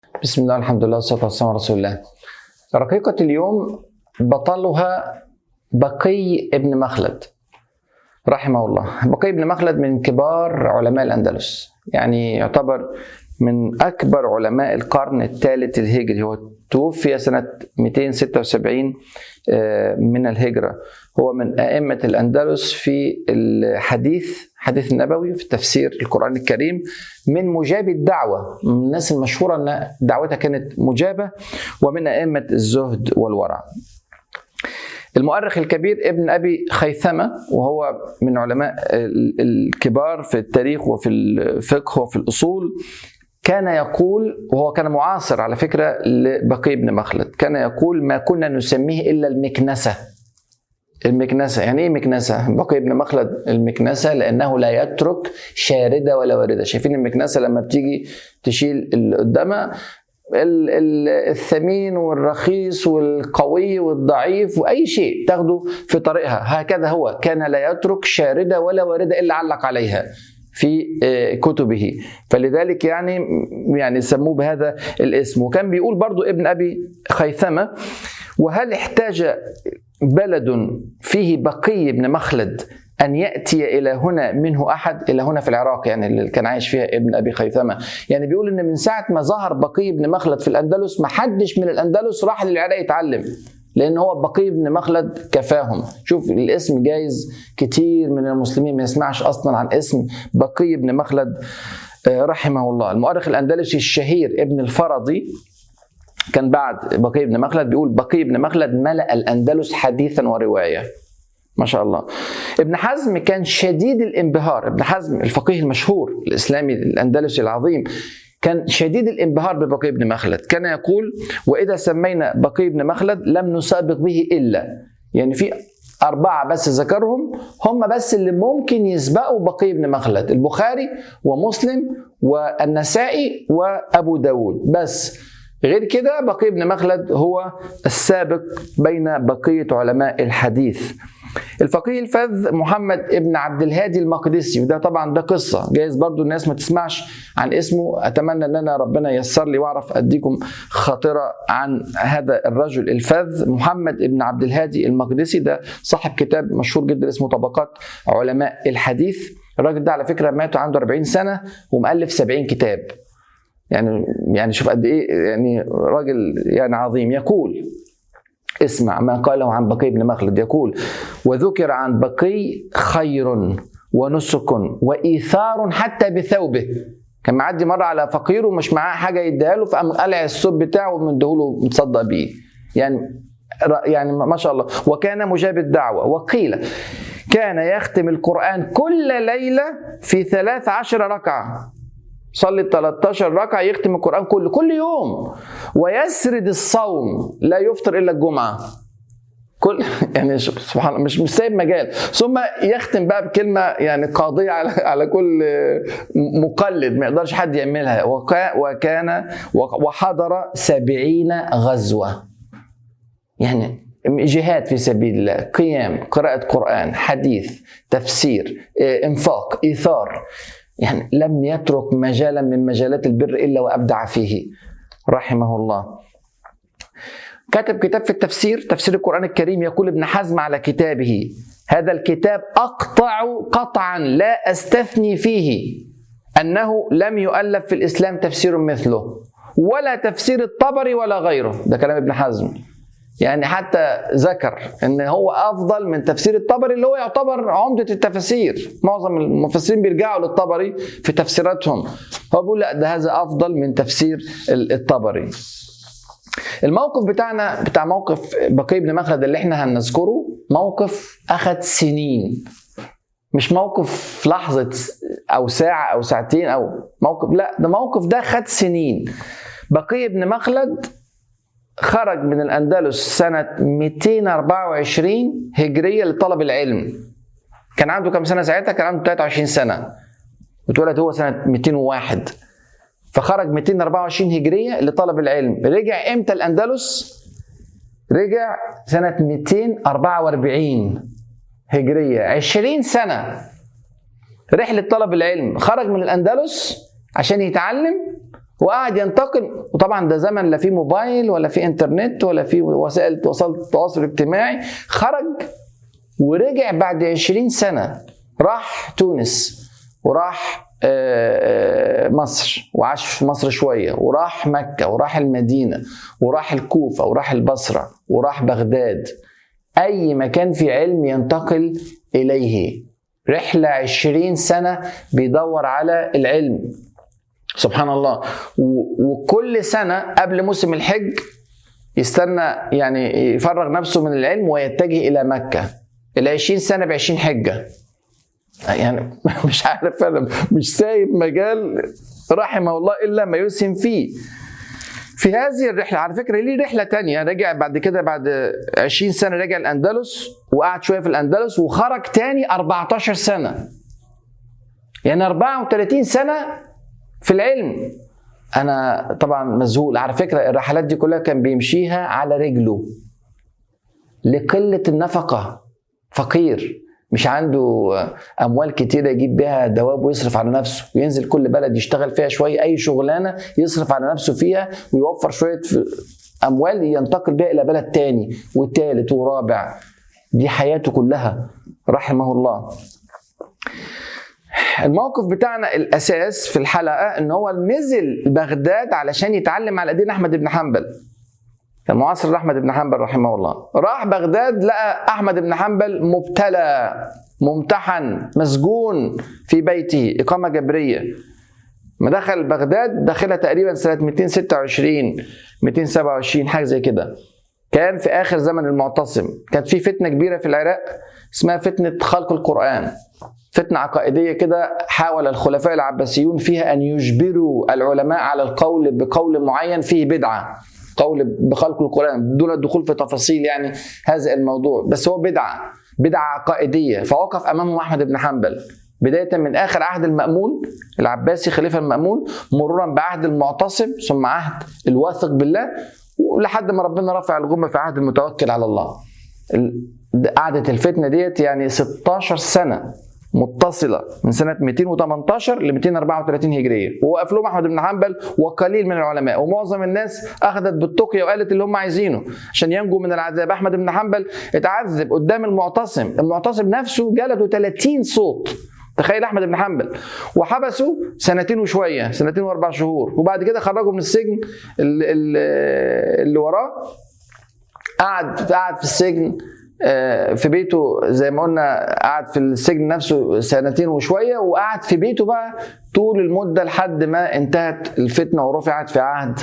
بسم الله الحمد لله والصلاة والسلام على رسول الله رقيقة اليوم بطلها بقي ابن مخلد رحمه الله بقي ابن مخلد من كبار علماء الأندلس يعني يعتبر من أكبر علماء القرن الثالث الهجري هو توفي سنة 276 من الهجرة هو من أئمة الأندلس في الحديث حديث النبوي في تفسير القرآن الكريم من مجابي الدعوة من الناس المشهورة أن دعوتها كانت مجابة ومن أئمة الزهد والورع المؤرخ الكبير ابن ابي خيثمه وهو من علماء الكبار في التاريخ وفي الفقه وفي الاصول كان يقول وهو كان معاصر على فكره لبقي بن مخلد كان يقول ما كنا نسميه الا المكنسه المكنسة يعني ايه مكنسة؟ بقي ابن مخلد المكنسة لأنه لا يترك شاردة ولا واردة شايفين المكنسة لما بتيجي تشيل اللي قدامها الثمين والرخيص والقوي والضعيف واي شيء تاخده في طريقها هكذا هو كان لا يترك شارده ولا وارده الا علق عليها في كتبه فلذلك يعني يعني سموه بهذا الاسم وكان بيقول برضو ابن ابي خيثمه وهل احتاج بلد فيه بقي بن مخلد أن يأتي إلى هنا منه أحد إلى هنا في العراق يعني اللي كان عايش فيها ابن أبي خيثمة يعني بيقول إن من ساعة ما ظهر بقي بن مخلد في الأندلس ما حدش من الأندلس راح للعراق يتعلم لأن هو بقي بن مخلد كفاهم شوف الاسم جايز كتير من المسلمين ما يسمعش أصلا عن اسم بقي بن مخلد رحمه الله المؤرخ الأندلسي الشهير ابن الفرضي كان بعد بقي بن مخلد بيقول بقي بن مخلد ملأ الأندلس حديثا ورواية ما شاء الله ابن حزم كان شديد الانبهار ابن حزم الفقيه المشهور الإسلامي الأندلسي العظيم كان شديد الانبهار ببقي بن مخلد كان يقول وإذا سمينا بقي بن مخلد لم نسابق به إلا يعني في أربعة بس ذكرهم هم بس اللي ممكن يسبقوا بقي بن مخلد البخاري ومسلم والنسائي وأبو داود بس غير كده بقي بن مخلد هو السابق بين بقية علماء الحديث الفقيه الفذ محمد ابن عبد الهادي المقدسي وده طبعا ده قصه جايز برضو الناس ما تسمعش عن اسمه اتمنى ان انا ربنا ييسر لي واعرف اديكم خاطره عن هذا الرجل الفذ محمد ابن عبد الهادي المقدسي ده صاحب كتاب مشهور جدا اسمه طبقات علماء الحديث الراجل ده على فكره مات عنده 40 سنه ومؤلف 70 كتاب يعني يعني شوف قد ايه يعني راجل يعني عظيم يقول اسمع ما قاله عن بقي بن مخلد يقول وذكر عن بقي خير ونسك وإيثار حتى بثوبه كان معدي مرة على فقير ومش معاه حاجة يديها له فقام قلع الثوب بتاعه ومديهوله متصدق بيه يعني يعني ما شاء الله وكان مجاب الدعوة وقيل كان يختم القرآن كل ليلة في ثلاث عشر ركعة صلي 13 ركعة يختم القرآن كله كل يوم ويسرد الصوم لا يفطر إلا الجمعة كل يعني سبحان الله مش مش سايب مجال ثم يختم بقى بكلمه يعني قاضيه على على كل مقلد ما يقدرش حد يعملها وكان وحضر سبعين غزوه يعني جهاد في سبيل الله قيام قراءة قرآن حديث تفسير انفاق إيثار يعني لم يترك مجالا من مجالات البر الا وابدع فيه رحمه الله. كتب كتاب في التفسير تفسير القران الكريم يقول ابن حزم على كتابه هذا الكتاب اقطع قطعا لا استثني فيه انه لم يؤلف في الاسلام تفسير مثله ولا تفسير الطبري ولا غيره ده كلام ابن حزم يعني حتى ذكر ان هو افضل من تفسير الطبري اللي هو يعتبر عمده التفاسير معظم المفسرين بيرجعوا للطبري في تفسيراتهم هو بيقول لا ده هذا افضل من تفسير الطبري الموقف بتاعنا بتاع موقف بقي بن مخلد اللي احنا هنذكره موقف اخذ سنين مش موقف في لحظة أو ساعة أو ساعتين أو موقف لا ده موقف ده خد سنين بقي بن مخلد خرج من الأندلس سنة 224 هجرية لطلب العلم كان عنده كم سنة ساعتها؟ كان عنده 23 سنة واتولد هو سنة 201 فخرج 224 هجرية لطلب العلم رجع امتى الأندلس؟ رجع سنة 244 هجرية 20 سنة رحلة طلب العلم خرج من الأندلس عشان يتعلم وقعد ينتقل وطبعا ده زمن لا فيه موبايل ولا فيه انترنت ولا فيه وسائل التواصل الاجتماعي خرج ورجع بعد 20 سنة راح تونس وراح مصر وعاش في مصر شوية وراح مكة وراح المدينة وراح الكوفة وراح البصرة وراح بغداد أي مكان في علم ينتقل إليه رحلة عشرين سنة بيدور على العلم سبحان الله وكل سنة قبل موسم الحج يستنى يعني يفرغ نفسه من العلم ويتجه إلى مكة العشرين سنة بعشرين حجة يعني مش عارف أنا مش سايب مجال رحمه الله إلا ما يسهم فيه في هذه الرحلة على فكرة ليه رحلة تانية رجع بعد كده بعد 20 سنة رجع الأندلس وقعد شوية في الأندلس وخرج تاني 14 سنة يعني 34 سنة في العلم أنا طبعا مذهول على فكرة الرحلات دي كلها كان بيمشيها على رجله لقلة النفقة فقير مش عنده اموال كتيره يجيب بيها دواب ويصرف على نفسه وينزل كل بلد يشتغل فيها شويه اي شغلانه يصرف على نفسه فيها ويوفر شويه اموال ينتقل بيها الى بلد تاني والتالت ورابع دي حياته كلها رحمه الله الموقف بتاعنا الاساس في الحلقه ان هو نزل بغداد علشان يتعلم على دين احمد بن حنبل كان معاصر احمد بن حنبل رحمه الله راح بغداد لقى احمد بن حنبل مبتلى ممتحن مسجون في بيته اقامه جبريه ما دخل بغداد داخلها تقريبا سنه 226 227 حاجه زي كده كان في اخر زمن المعتصم كانت في فتنه كبيره في العراق اسمها فتنه خلق القران فتنة عقائدية كده حاول الخلفاء العباسيون فيها أن يجبروا العلماء على القول بقول معين فيه بدعة قول بخلق القرآن دون الدخول في تفاصيل يعني هذا الموضوع بس هو بدعة بدعة عقائدية فوقف أمامهم أحمد بن حنبل بداية من آخر عهد المأمون العباسي خليفة المأمون مرورا بعهد المعتصم ثم عهد الواثق بالله ولحد ما ربنا رفع الغمة في عهد المتوكل على الله قعدت الفتنة ديت يعني 16 سنة متصله من سنه 218 ل 234 هجريه ووقف لهم احمد بن حنبل وقليل من العلماء ومعظم الناس اخذت بالتقيه وقالت اللي هم عايزينه عشان ينجو من العذاب احمد بن حنبل اتعذب قدام المعتصم المعتصم نفسه جلده 30 صوت تخيل احمد بن حنبل وحبسه سنتين وشويه سنتين واربع شهور وبعد كده خرجوا من السجن اللي, اللي وراه قعد قعد في السجن في بيته زي ما قلنا قعد في السجن نفسه سنتين وشويه وقعد في بيته بقى طول المده لحد ما انتهت الفتنه ورفعت في عهد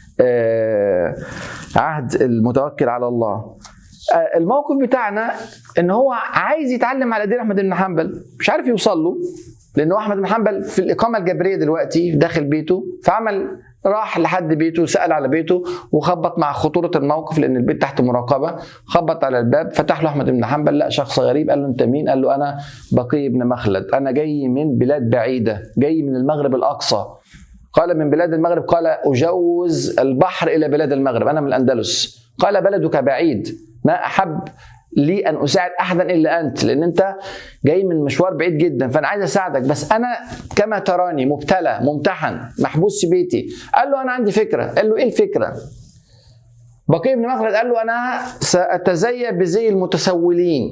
عهد المتوكل على الله الموقف بتاعنا ان هو عايز يتعلم على دين احمد بن حنبل مش عارف يوصل له لانه احمد بن حنبل في الاقامه الجبريه دلوقتي داخل بيته فعمل راح لحد بيته سأل على بيته وخبط مع خطورة الموقف لأن البيت تحت مراقبة خبط على الباب فتح له أحمد بن حنبل لا شخص غريب قال له أنت مين؟ قال له أنا بقي بن مخلد أنا جاي من بلاد بعيدة جاي من المغرب الأقصى قال من بلاد المغرب قال أجوز البحر إلى بلاد المغرب أنا من الأندلس قال بلدك بعيد ما أحب لي ان اساعد احدا الا انت لان انت جاي من مشوار بعيد جدا فانا عايز اساعدك بس انا كما تراني مبتلى ممتحن محبوس في بيتي قال له انا عندي فكره قال له ايه الفكره بقي بن مخلد قال له انا ساتزي بزي المتسولين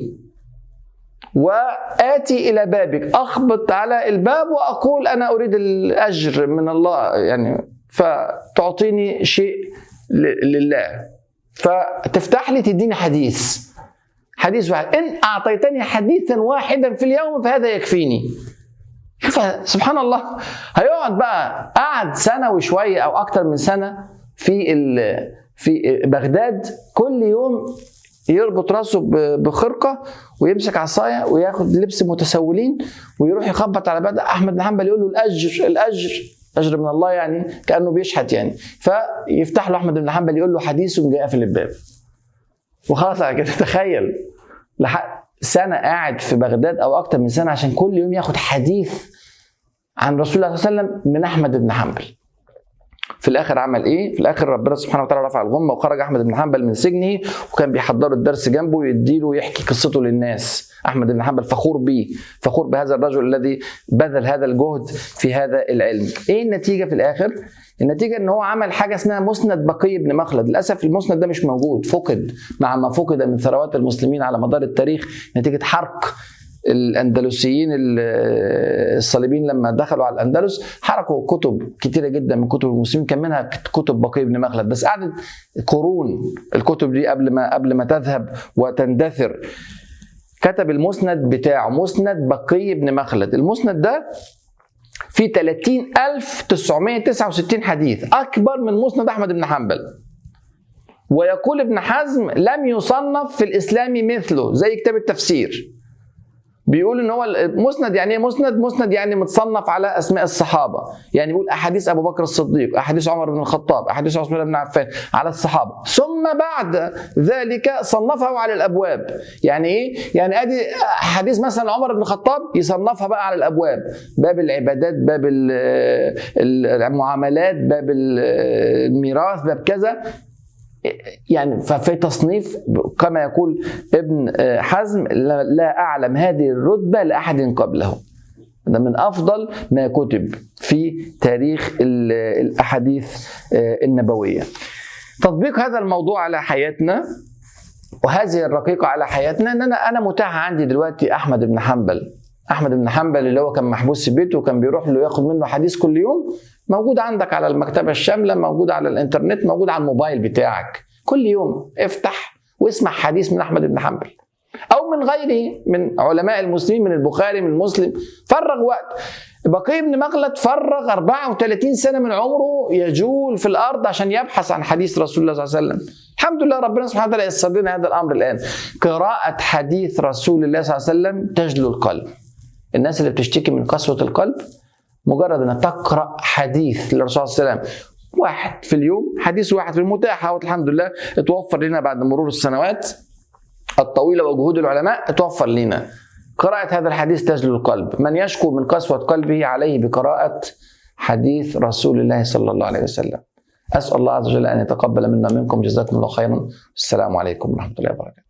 واتي الى بابك اخبط على الباب واقول انا اريد الاجر من الله يعني فتعطيني شيء لله فتفتح لي تديني حديث حديث واحد إن أعطيتني حديثا واحدا في اليوم فهذا يكفيني شوف سبحان الله هيقعد بقى قعد سنة وشوية أو أكتر من سنة في في بغداد كل يوم يربط راسه بخرقة ويمسك عصاية وياخد لبس متسولين ويروح يخبط على باب أحمد بن حنبل يقول له الأجر الأجر أجر من الله يعني كأنه بيشحت يعني فيفتح له أحمد بن حنبل يقول له حديث وجاي قافل الباب وخلاص على كده تخيل لحد سنه قاعد في بغداد او اكتر من سنه عشان كل يوم ياخد حديث عن رسول الله صلى الله عليه وسلم من احمد بن حنبل في الاخر عمل ايه؟ في الاخر ربنا سبحانه وتعالى رفع الغمه وخرج احمد بن حنبل من سجنه وكان بيحضروا الدرس جنبه ويديله ويحكي قصته للناس احمد بن حنبل فخور بيه فخور بهذا الرجل الذي بذل هذا الجهد في هذا العلم ايه النتيجه في الاخر النتيجه ان هو عمل حاجه اسمها مسند بقي بن مخلد للاسف المسند ده مش موجود فقد مع ما فقد من ثروات المسلمين على مدار التاريخ نتيجه حرق الاندلسيين الصليبيين لما دخلوا على الاندلس حركوا كتب كتيره جدا من كتب المسلمين كان منها كتب بقي بن مخلد بس قعدت قرون الكتب دي قبل ما قبل ما تذهب وتندثر كتب المسند بتاعه مسند بقي بن مخلد المسند ده فيه 30969 حديث أكبر من مسند أحمد بن حنبل ويقول ابن حزم لم يصنف في الإسلام مثله زي كتاب التفسير بيقول ان هو مسند يعني ايه مسند؟ مسند يعني متصنف على اسماء الصحابه، يعني بيقول احاديث ابو بكر الصديق، احاديث عمر بن الخطاب، احاديث عثمان بن عفان على الصحابه، ثم بعد ذلك صنفه على الابواب، يعني ايه؟ يعني ادي حديث مثلا عمر بن الخطاب يصنفها بقى على الابواب، باب العبادات، باب المعاملات، باب الميراث، باب كذا، يعني ففي تصنيف كما يقول ابن حزم لا اعلم هذه الرتبه لاحد قبله ده من افضل ما كتب في تاريخ الاحاديث النبويه تطبيق هذا الموضوع على حياتنا وهذه الرقيقه على حياتنا ان انا انا متاح عندي دلوقتي احمد بن حنبل احمد بن حنبل اللي هو كان محبوس في بيته وكان بيروح له ياخد منه حديث كل يوم موجود عندك على المكتبه الشامله موجود على الانترنت موجود على الموبايل بتاعك كل يوم افتح واسمع حديث من احمد بن حنبل او من غيره من علماء المسلمين من البخاري من مسلم فرغ وقت بقي بن مخلد فرغ 34 سنه من عمره يجول في الارض عشان يبحث عن حديث رسول الله صلى الله عليه وسلم الحمد لله ربنا سبحانه وتعالى يسر لنا هذا الامر الان قراءه حديث رسول الله صلى الله عليه وسلم تجلو القلب الناس اللي بتشتكي من قسوه القلب مجرد انك تقرا حديث للرسول صلى الله عليه وسلم واحد في اليوم حديث واحد في المتاح الحمد لله اتوفر لنا بعد مرور السنوات الطويله وجهود العلماء اتوفر لنا قراءة هذا الحديث تجلو القلب من يشكو من قسوة قلبه عليه بقراءة حديث رسول الله صلى الله عليه وسلم أسأل الله عز وجل أن يتقبل منا منكم جزاكم الله خيرا السلام عليكم ورحمة الله وبركاته